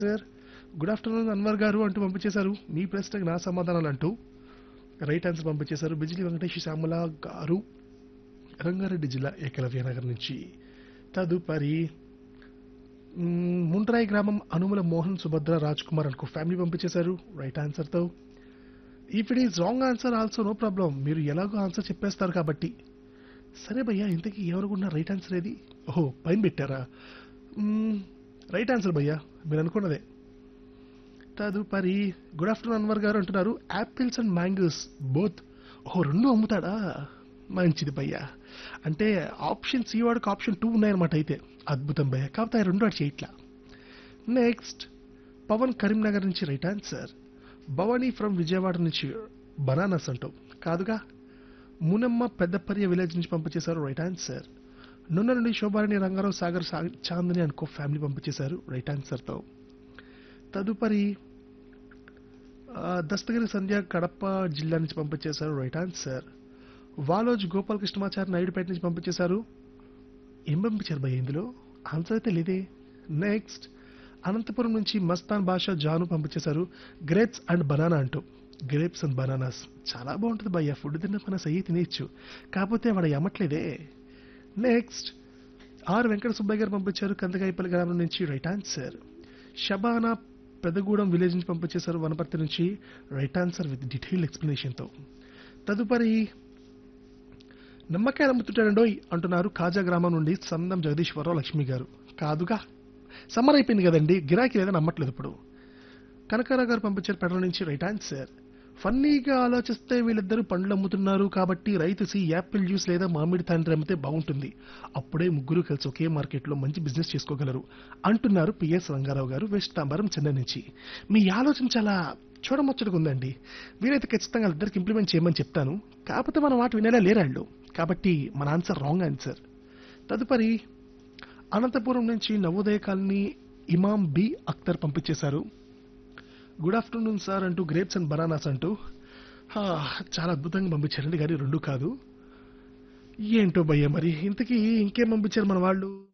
sir good afternoon Anwar గారు అంటూ పంపించేశారు మీ ప్రశ్నకు నా సమాధానాలు అంటూ రైట్ ఆన్సర్ పంపించేశారు బిజిలి వెంకటేష్ శ్యామల గారు రంగారెడ్డి జిల్లా ఏకలవ్య నగర్ నుంచి తదుపరి మ్మ్, ముండ్రాయి గ్రామం అనుముల మోహన్ సుభద్ర రాజ్ కుమార్ అనుకో ఫ్యామిలీ పంపించేశారు రైట్ ఆన్సర్తో if it is wrong answer also no problem మీరు ఎలాగో ఆన్సర్ చెప్పేస్తారు కాబట్టి సరే భయ్యా ఇంతకీ ఎవరుకున్న రైట్ ఆన్సర్ ఏది ఓహో పైన పెట్టారా మ్మ్, రైట్ ఆన్సర్ భయ్యా మీరు అనుకున్నదే తదుపరి గుడ్ ఆఫ్టర్నూన్ అన్వర్ గారు అంటున్నారు యాపిల్స్ అండ్ మ్యాంగోస్ బోత్ ఓహో రెండు అమ్ముతాడా మంచిది భయ్యా అంటే ఆప్షన్ సి వాడికి ఆప్షన్ టూ ఉన్నాయన్నమాట అయితే అద్భుతం భయ్యా కాకపోతే ఆ రెండు వాడు చేయట్లా నెక్స్ట్ పవన్ కరీంనగర్ నుంచి right answer Bhavani from Vijayawada నుంచి బనానాస్ అంటూ కాదుగా మునమ్మ పెద్దపర్య విలేజ్ నుంచి పంపించేశారు రైట్ ఆన్సర్ నున్న నుండి శోభారాణి రంగారావు సాగర్ సా- చాందని అనుకో ఫ్యామిలీ పంపించేశారు రైట్ ఆన్సర్తో తదుపరి ఆ, దస్తగిరి సంధ్య కడప జిల్లా నుంచి పంపించేశారు రైట్ ఆన్సర్ వాలోజ్ గోపాలకృష్ణమాచారి నాయుడుపేట నుంచి పంపించేశారు ఏం పంపించారు భయ్య ఇందులో ఆన్సర్ అయితే లేదే నెక్స్ట్ అనంతపురం నుంచి మస్తాన్ భాష జాను పంపించేశారు గ్రేప్స్ అండ్ బనానా అంటూ గ్రేప్స్ అండ్ బనానాస్ చాలా బాగుంటుంది భయ్య ఫుడ్ తిన్న మన సయ్యి తినేయచ్చు కాకపోతే వాడు ఎమ్మట్లేదే నెక్స్ట్ ఆర్ వెంకట సుబ్బయ్య గారు పంపించారు కందకాయపల్లి గ్రామం నుంచి right answer Shabana Pedagudem village నుంచి పంపించేశారు వనపర్తి నుంచి రైట్ ఆన్సర్ విత్ డీటెయిల్ ఎక్స్ప్లెనేషన్తో తదుపరి నిమ్మకాయలు అమ్ముతుంటాడండోయ్ అంటున్నారు కాజా గ్రామం నుండి సందం జగదీశ్వరరావు లక్ష్మి గారు కాదుగా సమ్మర్ అయిపోయింది కదండి గిరాకీ లేదని నమ్మట్లేదు ఇప్పుడు కనకారావు గారు పంపించారు పెడల నుంచి రైట్ ఆన్సర్ ఫన్నీగా ఆలోచిస్తే వీళ్ళిద్దరూ పండ్లు అమ్ముతున్నారు కాబట్టి రైతు సి యాపిల్ జ్యూస్ లేదా మామిడి తాండ్రి అమ్మితే బాగుంటుంది అప్పుడే ముగ్గురు కలిసి ఒకే మార్కెట్లో మంచి బిజినెస్ చేసుకోగలరు అంటున్నారు పిఎస్ రంగారావు గారు వెస్ట్ తాంబరం చెన్నై నుంచి మీ ఆలోచన చాలా చూడముచ్చటగా ఉందండి వీరైతే ఖచ్చితంగా ఇద్దరికి ఇంప్లిమెంట్ చేయమని చెప్తాను కాకపోతే మన మాట వినేలా లేరాళ్ళు కాబట్టి మన ఆన్సర్ రాంగ్ ఆన్సర్ తదుపరి అనంతపురం నుంచి నవోదయ కాలనీ ఇమాం బి అఖ్తర్ పంపించేశారు గుడ్ ఆఫ్టర్నూన్ సార్ అంటూ గ్రేప్స్ అండ్ బనానాస్ అంటూ హా, చాలా అద్భుతంగా పంపించారండి కానీ రెండు కాదు ఏంటో భయ్య మరి ఇంతకీ ఇంకేం పంపించారు మన వాళ్ళు